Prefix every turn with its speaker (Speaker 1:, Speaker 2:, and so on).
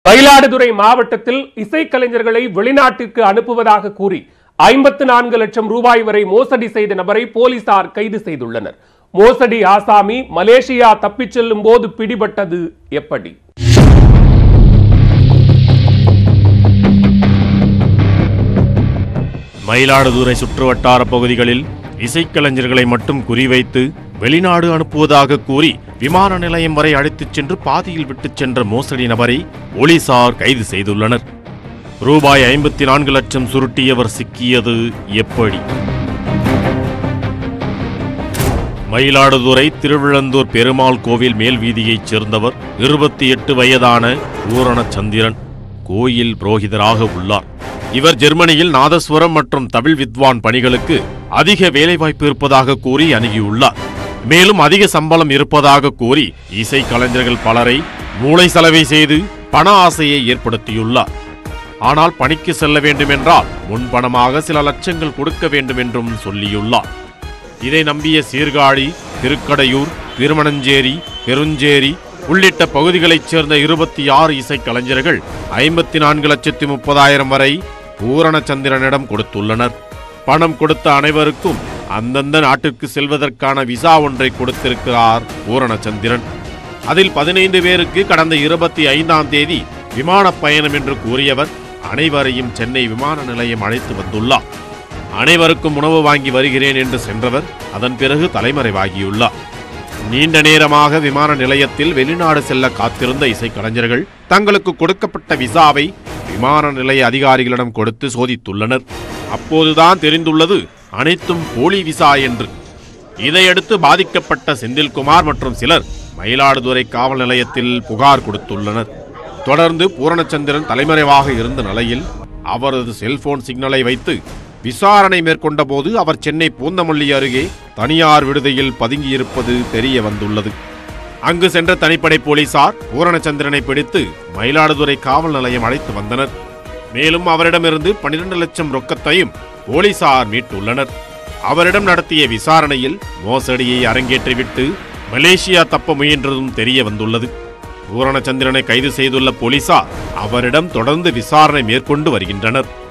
Speaker 1: மயிலாடுதுறை மாவட்டத்தில் இசைக்கலைஞர்களை வெளிநாட்டிற்கு அனுப்புவதாக கூறி ஐம்பத்து நான்கு லட்சம் ரூபாய் வரை மோசடி செய்த நபரை போலீசார் கைது செய்துள்ளனர் மோசடி ஆசாமி மலேசியா தப்பிச் செல்லும் போது பிடிபட்டது எப்படி
Speaker 2: மயிலாடுதுறை சுற்றுவட்டார பகுதிகளில் இசைக்கலைஞர்களை மட்டும் குறிவைத்து வெளிநாடு அனுப்புவதாக கூறி விமான நிலையம் வரை அழைத்துச் சென்று பாதியில் விட்டுச் சென்ற மோசடி நபரை போலீசார் கைது செய்துள்ளனர் ரூபாய் ஐம்பத்தி நான்கு லட்சம் சுருட்டியவர் சிக்கியது எப்படி மயிலாடுதுறை திருவிழந்தூர் பெருமாள் கோவில் மேல் வீதியைச் சேர்ந்தவர் இருபத்தி எட்டு வயதான பூரணச்சந்திரன் கோயில் புரோகிதராக உள்ளார் இவர் ஜெர்மனியில் நாதஸ்வரம் மற்றும் தமிழ் வித்வான் பணிகளுக்கு அதிக வேலைவாய்ப்பு இருப்பதாக கூறி அணுகியுள்ளார் மேலும் அதிக சம்பளம் இருப்பதாக கூறி இசை கலைஞர்கள் பலரை மூளை செலவை செய்து பண ஆசையை ஏற்படுத்தியுள்ளார் ஆனால் பணிக்கு செல்ல வேண்டுமென்றால் முன்பணமாக சில லட்சங்கள் கொடுக்க வேண்டும் என்றும் சொல்லியுள்ளார் இதை நம்பிய சீர்காழி திருக்கடையூர் திருமணஞ்சேரி பெருஞ்சேரி உள்ளிட்ட பகுதிகளைச் சேர்ந்த இருபத்தி ஆறு இசைக்கலைஞர்கள் ஐம்பத்தி நான்கு லட்சத்தி முப்பதாயிரம் வரை பூரணச்சந்திரனிடம் கொடுத்துள்ளனர் பணம் கொடுத்த அனைவருக்கும் அந்தந்த நாட்டிற்கு செல்வதற்கான விசா ஒன்றை கொடுத்திருக்கிறார் பூரணச்சந்திரன் அதில் பதினைந்து பேருக்கு கடந்த இருபத்தி ஐந்தாம் தேதி விமான பயணம் என்று கூறியவர் அனைவரையும் சென்னை விமான நிலையம் அழைத்து வந்துள்ளார் அனைவருக்கும் உணவு வாங்கி வருகிறேன் என்று சென்றவர் அதன் பிறகு தலைமறைவாகியுள்ளார் நீண்ட நேரமாக விமான நிலையத்தில் வெளிநாடு செல்ல காத்திருந்த இசைக்கலைஞர்கள் தங்களுக்கு கொடுக்கப்பட்ட விசாவை விமான நிலைய அதிகாரிகளிடம் கொடுத்து சோதித்துள்ளனர் அப்போதுதான் தெரிந்துள்ளது அனைத்தும் போலி விசா என்று இதையடுத்து பாதிக்கப்பட்ட செந்தில்குமார் மற்றும் சிலர் மயிலாடுதுறை காவல் நிலையத்தில் புகார் கொடுத்துள்ளனர் தொடர்ந்து பூரணச்சந்திரன் தலைமறைவாக இருந்த நிலையில் அவரது செல்போன் சிக்னலை வைத்து விசாரணை மேற்கொண்ட போது அவர் சென்னை பூந்தமல்லி அருகே தனியார் விடுதியில் பதுங்கியிருப்பது தெரிய வந்துள்ளது அங்கு சென்ற தனிப்படை போலீசார் பூரணச்சந்திரனை பிடித்து மயிலாடுதுறை காவல் நிலையம் அழைத்து வந்தனர் மேலும் அவரிடமிருந்து 12 லட்சம் ரொக்கத்தையும் போலீசார் மீட்டுள்ளனர் அவரிடம் நடத்திய விசாரணையில் மோசடியை அரங்கேற்றிவிட்டு மலேசியா தப்ப முயன்றதும் தெரிய வந்துள்ளது பூரணச்சந்திரனை கைது செய்துள்ள போலீசார் அவரிடம் தொடர்ந்து விசாரணை மேற்கொண்டு வருகின்றனர்